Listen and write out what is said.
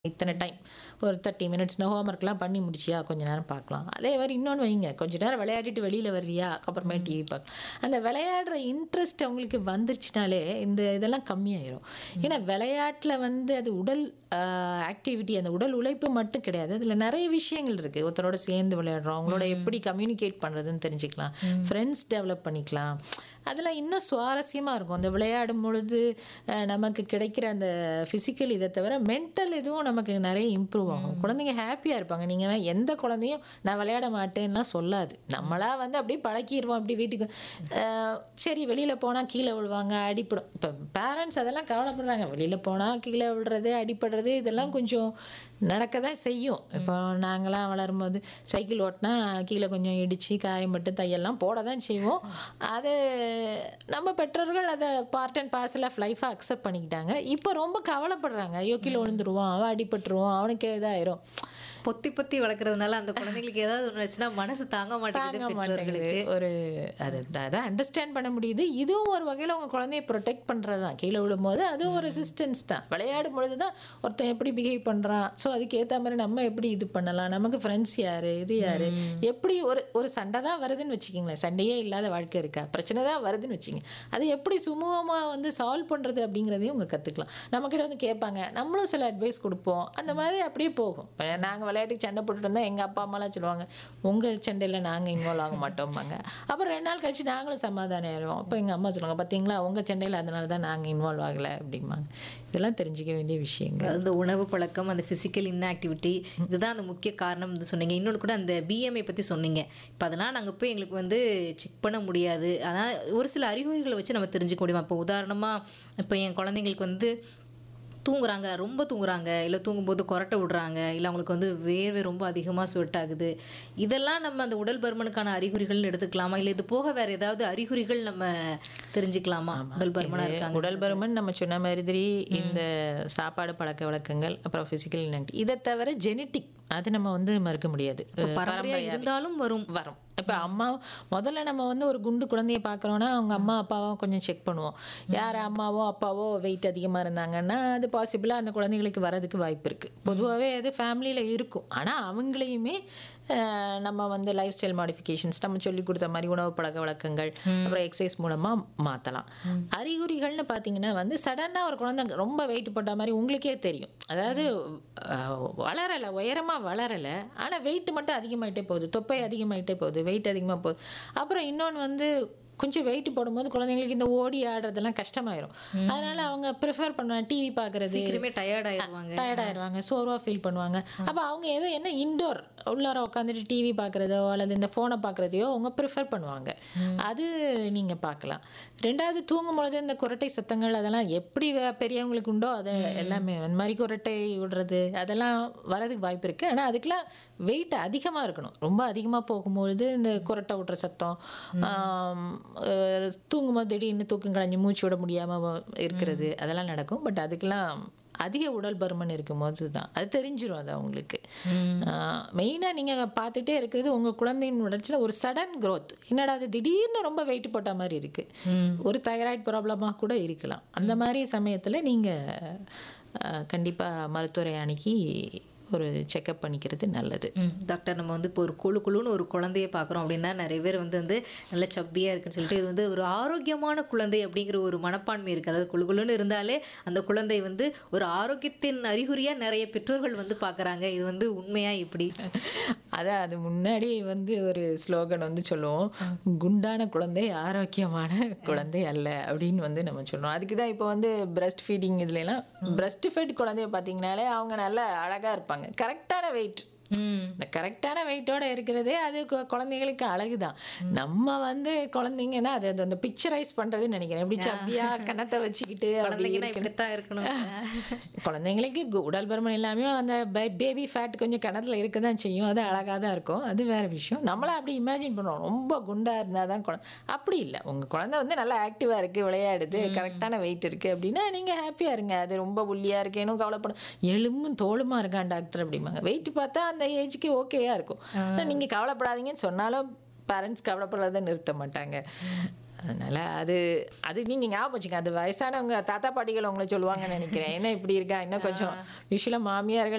இத்தனை டைம் ஒரு thirty minutes இந்த ஹோம்ஒர்க்லாம் பண்ணி முடிச்சியா கொஞ்ச நேரம் பார்க்கலாம் அதே மாதிரி இன்னொன்று வைங்க கொஞ்ச நேரம் விளையாடிட்டு வெளியில் வர்றியா அப்புறமே டிவி பார்க்கலாம் அந்த விளையாடுற இன்ட்ரெஸ்ட் அவங்களுக்கு வந்துருச்சுனாலே இந்த இதெல்லாம் கம்மியாயிரும் ஏன்னா விளையாட்டில் வந்து அது உடல் ஆக்டிவிட்டி அந்த உடல் உழைப்பு மட்டும் கிடையாது அதில் நிறைய விஷயங்கள் இருக்குது ஒருத்தரோட சேர்ந்து விளையாடுறோம் அவங்களோட எப்படி கம்யூனிகேட் பண்ணுறதுன்னு தெரிஞ்சுக்கலாம் ஃப்ரெண்ட்ஸ் டெவலப் பண்ணிக்கலாம் அதெல்லாம் இன்னும் சுவாரஸ்யமாக இருக்கும் அந்த விளையாடும் பொழுது அஹ், நமக்கு கிடைக்கிற அந்த ஃபிசிக்கல் இதை தவிர மென்டல் இதுவும் நமக்கு நிறைய இம்ப்ரூவ் ஆகும் குழந்தைங்க ஹாப்பியாக இருப்பாங்க நீங்கள் எந்த குழந்தையும் நான் விளையாட மாட்டேன்லாம் சொல்லாது நம்மளா வந்து அப்படியே பழக்கிடுவோம் அப்படி வீட்டுக்கு அஹ், சரி வெளியில் போனால் கீழே விழுவாங்க அடிப்படும் இப்போ பேரண்ட்ஸ் அதெல்லாம் கவலைப்படுறாங்க வெளியில் போனால் கீழே விழுறது அடிப்படுறது இதெல்லாம் கொஞ்சம் நடக்க தான் செய்யும் இப்போ நாங்களாம் வளரும்போது சைக்கிள் ஓட்டினா கீழே கொஞ்சம் இடித்து காயம்பட்டு தையெல்லாம் போட தான் செய்வோம் அது நம்ம பெற்றோர்கள் அதை பார்ட் அண்ட் பார்சல் ஆஃப் லைஃபாக அக்செப்ட் பண்ணிக்கிட்டாங்க இப்போ ரொம்ப கவலைப்படுறாங்க ஐயோ கீழே விழுந்துருவான் அவன் அடிபட்டுருவான் அவனுக்கு இதாயிரும் பொத்தி பொத்தி வளர்க்கறதுனால அந்த குழந்தைங்களுக்கு ஏதாவது ஒன்று ஆச்சுன்னா மனசு தாங்க மாட்டேங்குது தாங்க மாட்டேங்குது பெற்றோர்களுக்கு ஒரு அது அதை அண்டர்ஸ்டாண்ட் பண்ண முடியுது இதுவும் ஒரு வகையில் உங்கள் குழந்தைய ப்ரொடெக்ட் பண்ணுறது தான் கீழே விழும்போது அதுவும் ஒரு ரெசிஸ்டன்ஸ் தான் விளையாடும் பொழுது தான் ஒருத்தன் எப்படி பிஹேவ் பண்ணுறான் ஸோ அதுக்கேற்ற மாதிரி நம்ம எப்படி இது பண்ணலாம் நமக்கு ஃப்ரெண்ட்ஸ் யார் இது யார் எப்படி ஒரு ஒரு சண்டை தான் வருதுன்னு வச்சுக்கிங்களேன் சண்டையே இல்லாத வாழ்க்கை இருக்கா பிரச்சனை தான் வருதுன்னு வச்சுங்க அது எப்படி சுமூகமாக வந்து சால்வ் பண்ணுறது அப்படிங்கிறதையும் உங்க கற்றுக்கலாம் நம்மக்கிட்ட வந்து கேட்பாங்க நம்மளும் சில அட்வைஸ் கொடுப்போம் அந்த மாதிரி அப்படியே போகும் இப்போ நாங்கள் விளையாட்டுக்கு சண்டை போட்டுட்டு இருந்தால் எங்கள் அப்பா அம்மாலாம் சொல்லுவாங்க உங்கள் சண்டையில் நாங்கள் இன்வால்வ் ஆக மாட்டோம்பாங்க அப்புறம் ரெண்டு நாள் கழிச்சு நாங்களும் சமாதானம் ஆயிடுவோம் அப்போ எங்கள் அம்மா சொல்லுவாங்க பார்த்தீங்களா உங்கள் சண்டையில் அதனால தான் நாங்கள் இன்வால்வ் ஆகலை அப்படிம்பாங்க இதெல்லாம் தெரிஞ்சுக்க வேண்டிய விஷயங்கள் அந்த உணவு பழக்கம் அந்த ஃபிசிக்கல் இன்ஆக்டிவிட்டி இதுதான் அந்த முக்கிய காரணம் வந்து சொன்னீங்க இன்னொன்று கூட அந்த பிஎம்ஐ பற்றி சொன்னீங்க இப்போ அதெல்லாம் நாங்கள் போய் எங்களுக்கு வந்து செக் பண்ண முடியாது அதான் ஒரு சில அறிகுறிகளை வச்சு நம்ம தெரிஞ்சுக்க முடியுமா இப்போ உதாரணமாக இப்போ என் குழந்தைங்களுக்கு வந்து தூங்குறாங்க ரொம்ப தூங்குறாங்க இல்லை தூங்கும்போது கொரட்டை விடுறாங்க இல்லை அவங்களுக்கு வந்து வேர்வை ரொம்ப அதிகமாக ஸ்வெட் ஆகுது இதெல்லாம் நம்ம அந்த உடல் பருமனுக்கான அறிகுறிகள்னு எடுத்துக்கலாமா இல்லை இது போக வேற ஏதாவது அறிகுறிகள் நம்ம தெரிஞ்சுக்கலாமா உடல் பருமனாக இருக்காங்க உடல் பருமன் நம்ம சொன்ன மாதிரி இந்த சாப்பாடு பழக்க வழக்கங்கள் அப்புறம் ஃபிசிக்கல் இன்ஆக்டி இதை தவிர ஜெனட்டிக் அது நம்ம வந்து மறுக்க முடியாது பரம்பரையா இருந்தாலும் வரும் வரும் இப்போ அம்மா முதல்ல நம்ம வந்து ஒரு குண்டு குழந்தைய பார்க்குறோன்னா அவங்க அம்மா அப்பாவோ கொஞ்சம் செக் பண்ணுவோம் யார் அம்மாவோ அப்பாவோ வெயிட் அதிகமாக இருந்தாங்கன்னா அது பாசிபிளாக அந்த குழந்தைங்களுக்கு வரதுக்கு வாய்ப்பு இருக்குது பொதுவாகவே அது ஃபேமிலியில் இருக்கும் ஆனால் அவங்களையுமே அஹ், நம்ம வந்து லைஃப் ஸ்டைல் மாடிஃபிகேஷன்ஸ் நம்ம சொல்லி கொடுத்த மாதிரி உணவு பழக்க வழக்கங்கள் அப்புறம் எக்ஸசைஸ் மூலமாக மாற்றலாம் அறிகுறிகள்னு பார்த்தீங்கன்னா வந்து சடனாக ஒரு குழந்தை ரொம்ப வெயிட் போட்ட மாதிரி உங்களுக்கே தெரியும் அதாவது அஹ், வளரலை உயரமாக வளரலை ஆனால் வெயிட் மட்டும் அதிகமாயிட்டே போகுது தொப்பை அதிகமாயிட்டே போகுது வெயிட் அதிகமாக போகுது அப்புறம் இன்னொன்று வந்து கொஞ்சம் வெயிட் போடும்போது குழந்தைங்களுக்கு இந்த ஓடி ஆடுறதெல்லாம் கஷ்டமாயிரும் அதனால அவங்க ப்ரிஃபர் பண்ணுவாங்க டிவி பார்க்குறது சீக்கிரமே டயர்ட் ஆயிடுவாங்க டயர்ட் ஆயிடுவாங்க சோர்வாக ஃபீல் பண்ணுவாங்க அப்போ அவங்க எதோ என்ன இன்டோர் உள்ளார உட்காந்துட்டு டிவி பார்க்குறதோ அல்லது இந்த ஃபோனை பார்க்குறதையோ அவங்க ப்ரிஃபர் பண்ணுவாங்க அது நீங்கள் பார்க்கலாம் ரெண்டாவது தூங்கும் பொழுது இந்த குரட்டை சத்தங்கள் அதெல்லாம் எப்படி வே- பெரியவங்களுக்கு உண்டோ அது எல்லாமே அந்த மாதிரி குரட்டை விடுறது அதெல்லாம் வரதுக்கு வாய்ப்பு இருக்குது ஆனால் அதுக்கெல்லாம் வெயிட் அதிகமாக இருக்கணும் ரொம்ப அதிகமாக போகும்பொழுது இந்த குரட்டை விடுற சத்தம் ஆம், அஹ், தூங்கும்போது திடீர்னு தூக்கம் கலைஞ்சு மூச்சு விட முடியாமல் இருக்கிறது அதெல்லாம் நடக்கும் பட் அதுக்கெல்லாம் அதிக உடல் பருமன் இருக்கும்போது தான் அது தெரிஞ்சிரும் அது அவங்களுக்கு மெயினாக நீங்கள் பார்த்துட்டே இருக்கிறது உங்கள் குழந்தையின் வளர்ச்சியில் ஒரு சடன் growth என்னடா அது திடீர்னு ரொம்ப வெயிட் போட்ட மாதிரி இருக்குது ஒரு தைராய்டு ப்ராப்ளமாக கூட இருக்கலாம் அந்த மாதிரி சமயத்தில் நீங்கள் கண்டிப்பாக மருத்துவரை அணுகி ஒரு செக்கப் பண்ணிக்கிறது நல்லது ம், டாக்டர் நம்ம வந்து இப்போ ஒரு குழு குழுன்னு ஒரு குழந்தைய பார்க்குறோம் அப்படின்னா நிறைய பேர் வந்து வந்து நல்ல சப்பியாக இருக்குன்னு சொல்லிட்டு இது வந்து ஒரு ஆரோக்கியமான குழந்தை அப்படிங்கிற ஒரு மனப்பான்மை இருக்குது அதாவது குழு குழுன்னு இருந்தாலே அந்த குழந்தை வந்து ஒரு ஆரோக்கியத்தின் அறிகுறியாக நிறைய பெற்றோர்கள் வந்து பார்க்குறாங்க இது வந்து உண்மையா இப்படி அதான் அது முன்னாடி வந்து ஒரு ஸ்லோகன் வந்து சொல்லுவோம் குண்டான குழந்தை ஆரோக்கியமான குழந்தை அல்ல அப்படின்னு வந்து நம்ம சொல்றோம் அதுக்கு தான் இப்போ வந்து பிரஸ்ட் ஃபீடிங் இதுலலாம் பிரஸ்ட் ஃபீட் குழந்தைய பார்த்தீங்கனாலே அவங்க நல்ல அழகா இருப்பாங்க கரெக்டான வெயிட் இந்த கரெக்டான வெயிட்டோட இருக்கிறதே அது கு- குழந்தைங்களுக்கு அழகுதான் நம்ம வந்து குழந்தைங்கன்னா அது அது அந்த பிக்சரைஸ் பண்றதுன்னு நினைக்கிறேன் எப்படி சப்பியா கணத்தை வச்சுக்கிட்டு அப்படி குழந்தைங்கன்னா இப்படித்தான் இருக்கணும் குழந்தைங்களுக்கு கு- உடல் பருமன் எல்லாமே அந்த பேபி ஃபேட் கொஞ்சம் கிணத்துல இருக்க தான் செய்யும் அது அழகாக தான் இருக்கும் அது வேற விஷயம் நம்மள அப்படி இமேஜின் பண்ணுவோம் ரொம்ப குண்டா இருந்தால் தான் குழந்தை அப்படி இல்லை உங்கள் குழந்தை வந்து நல்லா ஆக்டிவாக இருக்குது விளையாடுது கரெக்டான வெயிட் இருக்குது அப்படின்னா நீங்கள் ஹாப்பியாக இருங்க அது ரொம்ப ஒல்லியாக இருக்கேனும் கவலைப்படும் எலும்பும் தோலுமா இருக்கான் டாக்டர் அப்படிம்பாங்க வெயிட் பார்த்தா அந்த ஏஜுக்கு ஓகேயா இருக்கும் நீங்கள் கவலைப்படாதீங்கன்னு சொன்னாலும் பேரண்ட்ஸ் கவலைப்படுறதை நிறுத்த மாட்டாங்க அதனால அது அது நீங்க ஞாபகம் வச்சுங்க அது வயசானவங்க தாத்தா பாட்டிகள் உங்களை சொல்லுவாங்கன்னு நினைக்கிறேன் என்ன இப்படி இருக்கா இன்னும் கொஞ்சம் யூஸ்வலாக மாமியார்கள்